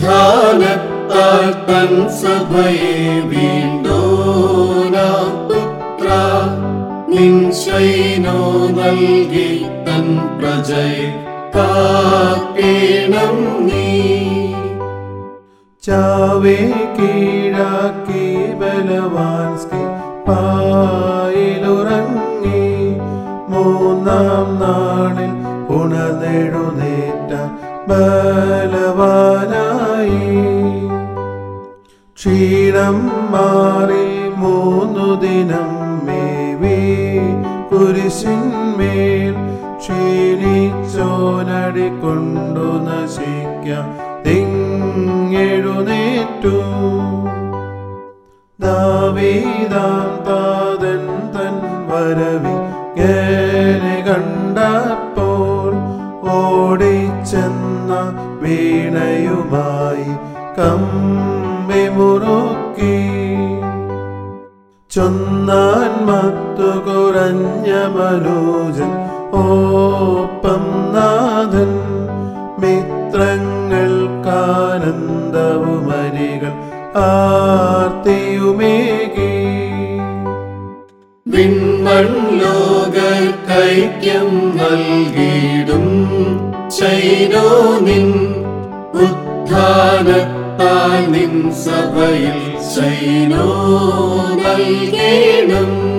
ഉത്ഥാനത്താൽ തൻ സഭയെ വീണ്ടോന പുത്ര നിൻ ശൈനോ നൽകി തൻ പ്രജയെ കാക്കേണം നീ ചാവേ കീഴാക്കി ബലവാൻസ്കി പായിലുറങ്ങി മൂന്നാം നാളിൽ ഉണർന്നെഴുന്നേറ്റ ബലവാനായി ക്ഷീണം മാറി മൂന്നു ദിനം മേവി കുരിശിന്മേൽ ക്ഷീണിച്ചോനടി കൊണ്ടു നശിക്കാം തിങ്ങെഴുന്നേറ്റു ദാവീദാം താതൻ തൻ വരവി കേനെ കണ്ടപ്പോൾ ഓടിച്ചെന്ന വീണയുമായി കമ്പി മുറുക്കി ചൊന്നാൻ മത്തു കുറഞ്ഞ മനോജൻ ഓപ്പം നാഥൻ മിത്രങ്ങൾക്കാനന്ദവുമരികൾ ആർത്തിയുമേകി വിൺമൺ ലോക കൈക്യം നൽകിയിടും ശൈനോ നിൻ ഉത്ഥാനത്താൽ നിൻ സഭയിൽ ശൈനോ നൽകേണം